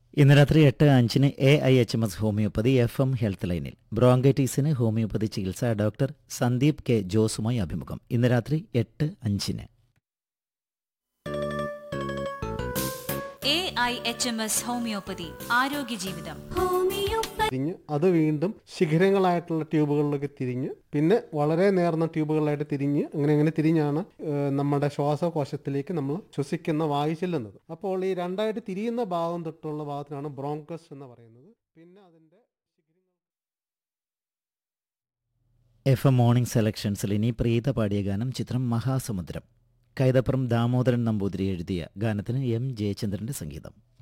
ഇന്ന് രാത്രി എട്ട് അഞ്ചിന് A I H M S homoeopathy F M health ലൈനിൽ ബ്രോങ്കൈറ്റീസിന് ഹോമിയോപ്പതി ചികിത്സ ഡോക്ടർ സന്ദീപ് കെ ജോസുമായി അഭിമുഖം ഇന്ന് രാത്രി എട്ട് അഞ്ചിന് A I H M S homoeopathy ആരോഗ്യ ജീവിതം തിരിഞ്ഞ് അത് വീണ്ടും ശിഖരങ്ങളായിട്ടുള്ള ട്യൂബുകളിലേക്ക് തിരിഞ്ഞ് പിന്നെ വളരെ നേർന്ന ട്യൂബുകളായിട്ട് തിരിഞ്ഞ് അങ്ങനെ അങ്ങനെ തിരിഞ്ഞാണ് ഏഹ്, നമ്മുടെ ശ്വാസകോശത്തിലേക്ക് നമ്മൾ ശ്വസിക്കുന്ന വായു ചെല്ലുന്നത് അപ്പോൾ ഈ രണ്ടായിട്ട് തിരിയുന്ന ഭാഗം തൊട്ടുള്ള ഭാഗത്തിനാണ് ബ്രോങ്കസ് എന്ന് പറയുന്നത് പിന്നെ അതിൻ്റെ എഫ് എം മോർണിംഗ് സെലക്ഷൻസിൽ ഇനി പ്രീത പാടിയ ഗാനം ചിത്രം മഹാസമുദ്രം കൈതപ്പുറം ദാമോദരൻ നമ്പൂതിരി എഴുതിയ ഗാനത്തിന് എം ജയചന്ദ്രന്റെ സംഗീതം